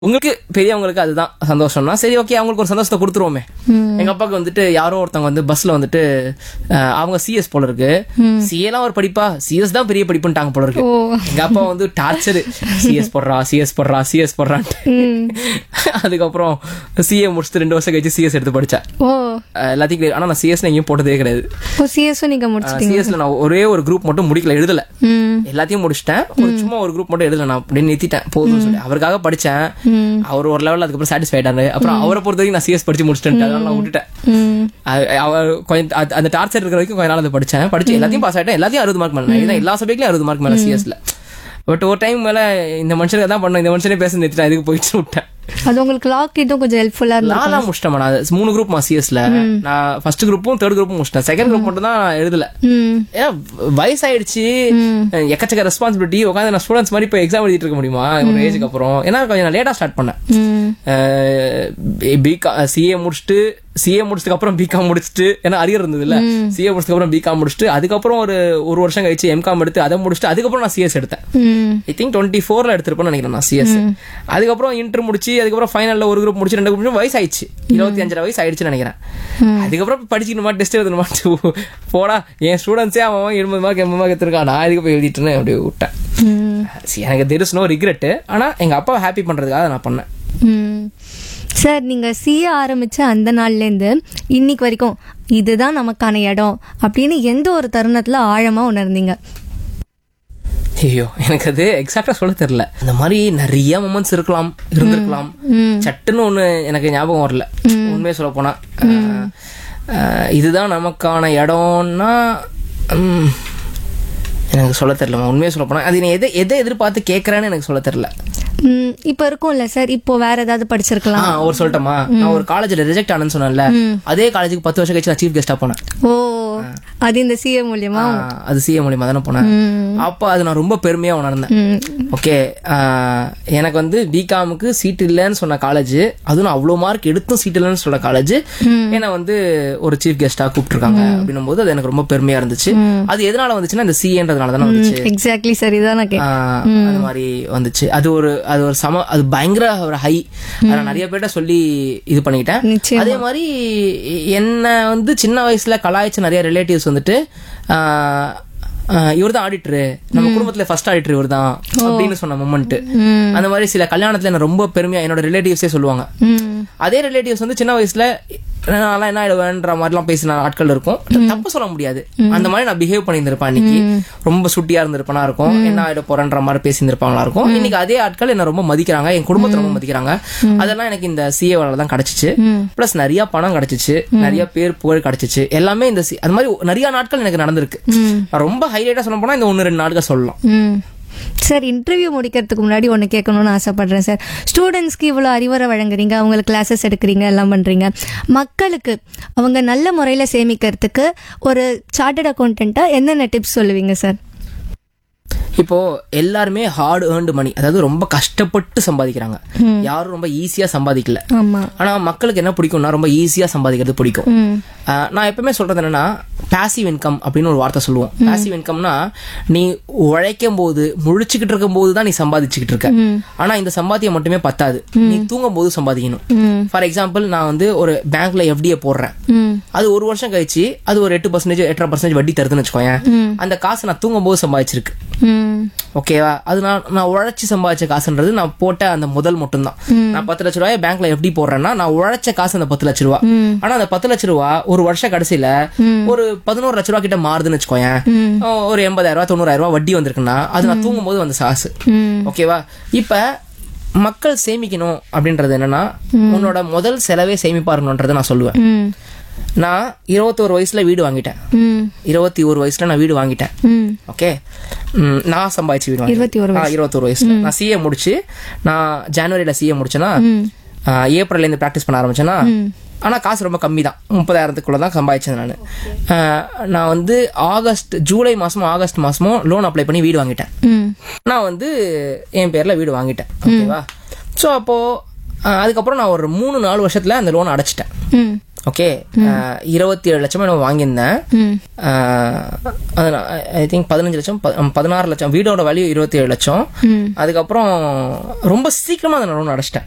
உங்களுக்கு பெரியவங்களுக்கு அதுதான் சந்தோஷம்னா சரி ஓகே அவங்களுக்கு ஒரு சந்தோஷத்தை கொடுத்துருவோமே எங்க அப்பாவுக்கு வந்துட்டு யாரோ ஒருத்தவங்க வந்து பஸ்ல வந்துட்டு அஹ், அவங்க சிஎஸ் போல இருக்கு சிஏலாம் ஒரு படிப்பா சிஎஸ் தான் பெரிய படிப்புன்ட்டாங்க போல இருக்கு ஓ. எங்க அப்பா வந்து டார்ச்சர் சிஎஸ் போடுறா சிஎஸ் போடுறா சிஎஸ் போடுறான்ட்டு அதுக்கப்புறம் சிஏ முடிச்சுட்டு ரெண்டு வருஷம் கழிச்சு சிஎஸ் எடுத்து படிச்சேன் ஓ அஹ், எல்லாத்தையும் clear. ஆனா நான் சிஎஸ் எங்கேயும் போட்டதே கிடையாது ஓ சிஎஸும் நீங்க முடிச்சிட்டீங்க சிஎஸ்ல நான் ஒரே ஒரு குரூப் மட்டும் முடிக்கல எழுதல ம் எல்லாத்தையும் முடிச்சிட்டேன் ஒரு சும்மா ஒரு குரூப் மட்டும் எழுதல நான் அப்படின்னு நிறுத்திட்டேன் போதும்னு சொல்லி அவருக்காக படிச்சேன் அவர் ஒரு லெவல் அதுக்கப்புறம் சாட்டிஸ்ஃபைடாரு அப்புறம் அவரை பொறுத்த வரைக்கும் நான் சிஎஸ் படிச்சு முடிச்சிட்டேன் அதனால நான் விட்டுட்டேன் ம் அது- அவர் கொஞ்சம் அது- அந்த டார்ச்சர் இருக்கிற வரைக்கும் கொஞ்ச நாள் அதை படிச்சேன் படிச்சு எல்லாத்தையும் பாஸ் ஆயிட்டேன் எல்லாத்தையும் அறுபது மார்க் மேல நான் எல்லா சப்ஜெக்ட்லயும் அறுபது மார்க் மேல சிஎஸ்ல பட் ஒரு டைம் மேல இந்த மனுஷனுக்கு தான் பண்ணோம் இந்த மனுஷனே பேச நிறுத்திட்டேன் இதுக்கு போயிட்டு விட்டேன் அது உங்களுக்கு லாக் இதுவும் கொஞ்சம் ஹெல்ப்ஃபுல்லா இருந்தது நாலாம் முடிச்சிட்டேன் நான் மூணு குரூப் சிஎஸ்ல நான் ஃபர்ஸ்ட் குரூப்பும் தேர்ட் குரூப்பும் முடிச்சிட்டேன் செகண்ட் குரூப் மட்டும் தான் எழுதல ம் ஏன்னா வயசாயிடுச்சு எக்கச்சக்க ரெஸ்பான்சிபிலிட்டி உட்காந்து நான் ஸ்டூடெண்ட்ஸ் மாதிரி இப்போ எக்ஸாம் எழுதிட்டு இருக்க முடியுமா ஒரு ஏஜுக்கு அப்புறம் ஏன்னா கொஞ்சம் நான் லேட்டா ஸ்டார்ட் பண்ணேன் ம் பிகா சிஏ முடிச்சுட்டு சிஏ முடிச்சதுக்கு அப்புறம் பிகாம் முடிச்சுட்டு ஏன்னா அரியர் இருந்தது இல்ல சிஏ முடிச்சதுக்கு அப்புறம் பிகாம் முடிச்சுட்டு அதுக்கப்புறம் ஒரு ஒரு வருஷம் கழிச்சு எம்காம் எடுத்து அதை முடிச்சுட்டு அதுக்கப்புறம் நான் சிஎஸ் எடுத்தேன் ம் ஐ திங்க் டுவெண்ட்டி ஃபோர்ல எடுத்திருப்பேன்னு நினைக்கிறேன் நான் சிஎஸ் அதுக்கப்புறம் இன்டர் முடிச்சு அதுக்கப்புறம் ஃபைனல்ல ஒரு குரூப் முடிச்சு ரெண்டு குரூப் வயசு ஆயிடுச்சு இருபத்தி அஞ்சரை வயசு ஆயிடுச்சுன்னு நினைக்கிறேன் அதுக்கப்புறம் படிச்சுக்கணுமா டெஸ்ட் எழுதணுமா போடா என் ஸ்டூடெண்ட்ஸே அவன் எண்பது மார்க் எண்பது மார்க் எடுத்திருக்கான் நான் இதுக்கு போய் எழுதிட்டுன்னு அப்படியே விட்டேன் ம் See, எனக்கு தெர் இஸ் நோ ரிக்ரெட் ஆனா எங்க அப்பாவை ஹாப்பி பண்றதுக்காக அதை நான் பண்ணேன் ம் சார் நீங்க சிஏ ஆரம்பிச்ச அந்த நாள்ல இருந்து இன்னைக்கு வரைக்கும் இதுதான் நமக்கான இடம் அப்படின்னு எந்த ஒரு தருணத்துல ஆழமா உணர்ந்தீங்க ஐயோ எனக்கு அது எக்ஸாக்டா சொல்ல தெரியல இந்த மாதிரி நிறைய மொமெண்ட்ஸ் இருக்கலாம் இருந்திருக்கலாம் சட்டுன்னு ஒண்ணு எனக்கு ஞாபகம் வரல உண்மையை சொல்ல போனா அஹ், அஹ், இதுதான் நமக்கான இடம்னா ம், எனக்கு சொல்ல தெரியல உண்மையை சொல்ல போனா அது நீ எதை எதை எதிர்பார்த்து கேட்கறேன்னு எனக்கு சொல்ல தெரியல ம் இப்போ இருக்கும்ல சார் இப்போ வேற ஏதாவது ஆ படிச்சிருக்கலாம் ஒரு சொல்லட்டுமா நான் ஒரு காலேஜ்ல ரிஜெக்ட் ஆனேன்னு சொன்னேன்ல அதே காலேஜுக்கு பத்து வருஷம் கழிச்சு நான் சீஃப் கெஸ்டா போனேன் ஓ அது இந்த சிஏ மூலியமா ஆ, அது சிஏ மூலியமா தானே போனேன் அப்போ அது நான் ரொம்ப பெருமையா உணர்ந்தேன் ம் ஓகே எனக்கு வந்து பிகாமுக்கு சீட் இல்லைன்னு சொன்ன காலேஜ் அதுவும் நான் அவ்வளோ மார்க் எடுத்தும் சீட் இல்லைன்னு சொன்ன காலேஜ் என்னை வந்து ஒரு சீஃப் கெஸ்டா கூப்பிட்டுருக்காங்க அப்படின்னும் போது அது எனக்கு ரொம்ப பெருமையா இருந்துச்சு அது எதனால வந்துச்சுன்னா இந்த சிஏன்றதுனால தானே வந்துச்சு எக்ஸாக்ட்லி சார் இதான் நான் கே ஆ, அது மாதிரி வந்துச்சு அது ஒரு அது ஒரு சம அது பயங்கர ஒரு ஹை நான் நிறைய பேர்ட்ட சொல்லி இது பண்ணிக்கிட்டேன் நிச்சயமா. அதே மாதிரி என்ன வந்து சின்ன வயசுல கலாய்ச்ச நிறைய ரிலேட்டிவ்ஸ் வந்துட்டு இவர் தான் ஆடிட்டரு நம்ம குடும்பத்துல ஃபர்ஸ்ட் ஆடிட்டர் இவர் தான் அப்படின்னு சொன்ன மொமெண்ட் அந்த மாதிரி சில கல்யாணத்துல என்ன ரொம்ப பெருமையா என்னோட ரிலேட்டிவ்ஸே சொல்லுவாங்க ம் அதே ரிலேட்டிவ்ஸ் வந்து சின்ன வயசுல நான் என்ன ஆயிடுவேன்ற மாதிரிலாம் பேசின ஆட்கள் இருக்கும் தப்பு சொல்ல முடியாது அந்த மாதிரி நான் பிஹேவ் பண்ணியிருந்திருப்பேன் அன்னைக்கு ரொம்ப சுட்டியா இருந்திருப்பனா இருக்கும் என்ன ஆயிட போறேன்ற மாதிரி பேசியிருந்திருப்பாங்களா இருக்கும் இன்னைக்கு அதே ஆட்கள் என்ன ரொம்ப மதிக்கிறாங்க என் குடும்பத்தை ரொம்ப மதிக்கிறாங்க அதெல்லாம் எனக்கு இந்த சிஏ தான் கிடைச்சிச்சு பிளஸ் நிறைய பணம் கிடைச்சிச்சு நிறைய பேர் புகழ் கிடைச்சிச்சு எல்லாமே இந்த C- அது மாதிரி நிறைய நாட்கள் எனக்கு நடந்திருக்கு நான் ரொம்ப ஹைலைட்டா சொல்ல போனா இந்த ஒன்னு ரெண்டு நாட்கள் சொல்லலாம் ம் சார் இன்டர்வியூ முடிக்கிறதுக்கு முன்னாடி ஒன்று கேட்கணும்னு ஆசைப்படுறேன் சார் ஸ்டூடெண்ட்ஸ்க்கு இவ்வளோ அறிவுரை வழங்குறீங்க அவங்களுக்கு கிளாஸஸ் எடுக்கிறீங்க எல்லாம் பண்ணுறீங்க மக்களுக்கு அவங்க நல்ல முறையில் சேமிக்கிறதுக்கு ஒரு சார்ட்டட் அக்கௌண்டண்ட்டாக என்னென்ன டிப்ஸ் சொல்லுவீங்க சார் இப்போ எல்லாருமே ஹார்ட் ஏர்ன்டு மணி அதாவது ரொம்ப கஷ்டப்பட்டு சம்பாதிக்கிறாங்க யாரும் ரொம்ப ஈஸியா சம்பாதிக்கல ஆமாம் ஆனா மக்களுக்கு என்ன பிடிக்கும்னா ரொம்ப ஈஸியா சம்பாதிக்கிறது பிடிக்கும் ம் ஆஹ் நான் எப்பவுமே சொல்றது என்னன்னா பாசிவ் இன்கம் அப்படின்னு ஒரு வார்த்தை சொல்லுவோம் பாசிவ் இன்கம்னா நீ உழைக்கும் போது முழிச்சுக்கிட்டு இருக்கும் போது தான் நீ சம்பாதிச்சுக்கிட்டு இருக்க ஆனா இந்த சம்பாத்தியம் மட்டுமே பத்தாது நீ தூங்கும் போது சம்பாதிக்கணும் ஃபார் எக்ஸாம்பிள் நான் வந்து ஒரு பேங்க்ல எஃப்டிஏ போடுறேன் ம் அது ஒரு வருஷம் கழிச்சு அது ஒரு எட்டு பர்சன்டேஜ் எட்டரை பர்சன்டேஜ் வட்டி தருதுன்னு வச்சுக்கோயேன் அந்த காசு நான் தூங்கும் போது சம்பாதிச்சிருக்கு ம் ஓகேவா அது நான் நான் உழைச்சி சம்பாதிச்ச காசுன்றது நான் போட்ட அந்த முதல் மட்டும்தான் நான் பத்து லட்ச ரூபாய் பேங்க்ல எப்படி போடுறேன்னா நான் உழைச்ச காசு அந்த பத்து லட்ச ரூபா ஆனா அந்த பத்து லட்ச ரூபா ஒரு வருஷ கடைசியில ஒரு பதினோரு லட்ச ரூபா கிட்ட மாறுதுன்னு வச்சுக்கோயேன் ஒரு எண்பதாயிரம் ரூபாய் தொண்ணூறாயிரம் ரூபாய் வட்டி வந்திருக்குன்னா அது நான் தூங்கும் போது வந்த காசு ஓகேவா இப்ப மக்கள் சேமிக்கணும் அப்படின்றது என்னன்னா உன்னோட முதல் செலவே சேமிப்பா இருக்கணும்ன்றதை நான் சொல்லுவேன் ம் நான் இருபத்தோரு வயசுல வீடு வாங்கிட்டேன் ம் இருபத்தி ஒரு வயசுல நான் வீடு வாங்கிட்டேன் ம் ஓகே ம், நான் சம்பாதிச்சு வீடு வாங்கிட்டேன். இருபத்தி ஒரு ஆ, இருபத்தொரு வயசுல நான் சிஏ முடிச்சு நான் ஜனவரியில சிஏ முடிச்சேன்னா ஆ, ஏப்ரல்ல இருந்து பிராக்டிஸ் பண்ண ஆரம்பிச்சேன்னா ஆனா காசு ரொம்ப கம்மி தான் முப்பதாயிரத்துக்குள்ள தான் சம்பாதிச்சேன் நான் நான் வந்து ஆகஸ்ட் ஜூலை மாசமும் ஆகஸ்ட் மாசமும் லோன் அப்ளை பண்ணி வீடு வாங்கிட்டேன் ம் நான் வந்து என் பேர்ல வீடு வாங்கிட்டேன் ஓகேவா ஸோ அப்போ ஆ, அதுக்கப்புறம் நான் ஒரு மூணு நாலு வருஷத்துல அந்த லோன் அடைச்சிட்டேன் ம் ஓகே இருபத்தி ஏழு லட்சம் நான் வாங்கியிருந்தேன் ம் ஐ திங்க் பதினஞ்சு லட்சம் ப- ம், பதினாறு லட்சம் வீடோட வேல்யூ இருபத்தி ஏழு லட்சம் ம் அதுக்கப்புறம் ரொம்ப சீக்கிரமா அந்த லோன் அடைச்சிட்டேன்